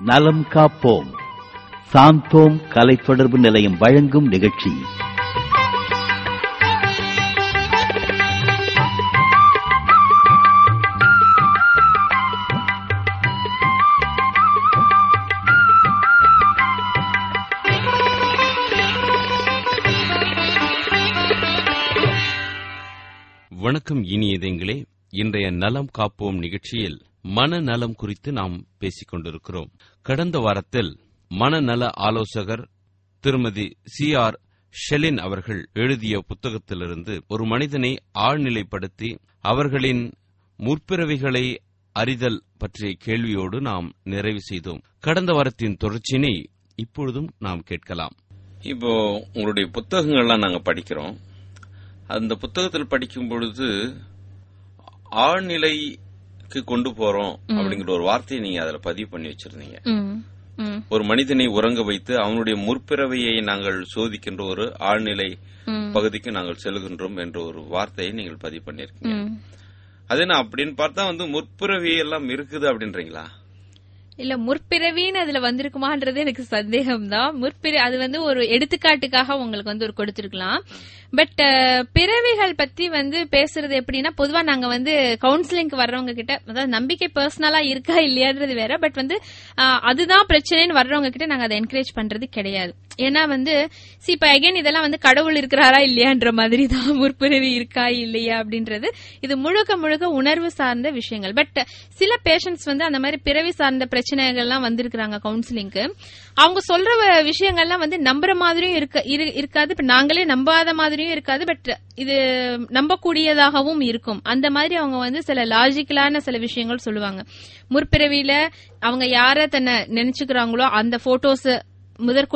நலம் காப்போம் சாந்தோம் கலை தொடர்பு நிலையம் வழங்கும் நிகழ்ச்சி வணக்கம் இனியதெங்களே இன்றைய நலம் காப்போம் நிகழ்ச்சியில் மனநலம் குறித்து நாம் பேசிக் கொண்டிருக்கிறோம் கடந்த வாரத்தில் மனநல ஆலோசகர் திருமதி சி ஆர் ஷெலின் அவர்கள் எழுதிய புத்தகத்திலிருந்து ஒரு மனிதனை ஆழ்நிலைப்படுத்தி அவர்களின் முற்பிறவிகளை அறிதல் பற்றிய கேள்வியோடு நாம் நிறைவு செய்தோம் கடந்த வாரத்தின் தொடர்ச்சியினை இப்பொழுதும் நாம் கேட்கலாம் இப்போ உங்களுடைய புத்தகங்கள்லாம் நாங்க படிக்கிறோம் அந்த புத்தகத்தில் படிக்கும் பொழுது ஆழ்நிலைக்கு கொண்டு போறோம் அப்படிங்கிற ஒரு வார்த்தையை நீங்க அதுல பதிவு பண்ணி வச்சிருந்தீங்க ம், ம், ஒரு மனிதனை உறங்க வைத்து அவனுடைய முற்பிறவையை நாங்கள் சோதிக்கின்ற ஒரு ஆழ்நிலை ம், பகுதிக்கு நாங்கள் செல்கின்றோம் என்ற ஒரு வார்த்தையை நீங்கள் பதிவு பண்ணிருக்கீங்க ம். அது என்ன அப்படின்னு பார்த்தா வந்து முற்பிறவி எல்லாம் இருக்குது அப்படின்றீங்களா இல்ல முற்பிறவின்னு அதுல வந்திருக்குமான்றது எனக்கு சந்தேகம்தான் முற்பிற அது வந்து ஒரு எடுத்துக்காட்டுக்காக உங்களுக்கு வந்து ஒரு கொடுத்திருக்கலாம் பட் பிறவிகள் பத்தி வந்து பேசுறது எப்படின்னா பொதுவா நாங்க வந்து கவுன்சிலிங்க்கு வர்றவங்க கிட்ட அதாவது நம்பிக்கை பர்சனலா இருக்கா இல்லையான்றது வேற பட் வந்து அஹ், அதுதான் பிரச்சனைன்னு வர்றவங்க கிட்ட நாங்க அதை என்கரேஜ் பண்றது கிடையாது ஏன்னா வந்து சி இப்ப அகைன் இதெல்லாம் வந்து கடவுள் இருக்கிறாரா இல்லையான்ற மாதிரி தான் முற்பிறவி இருக்கா இல்லையா அப்படின்றது இது முழுக்க முழுக்க உணர்வு சார்ந்த விஷயங்கள் பட் சில பேஷண்ட்ஸ் வந்து அந்த மாதிரி பிறவி சார்ந்த பிரச்சனைகள்லாம் வந்திருக்கிறாங்க கவுன்சிலிங்க்கு அவங்க சொல்ற வ- விஷயங்கள்லாம் வந்து நம்புற மாதிரியும் இருக்க இரு- இருக்காது இப்ப நாங்களே நம்பாத மாதிரியும் இருக்காது பட் இது நம்பக்கூடியதாகவும் இருக்கும் அந்த மாதிரி அவங்க வந்து சில லாஜிக்கலான சில விஷயங்கள் சொல்லுவாங்க முற்பிறவியில அவங்க யார தன்னை நினைச்சுக்கிறாங்களோ அந்த போட்டோஸ் முதற்கொண்டு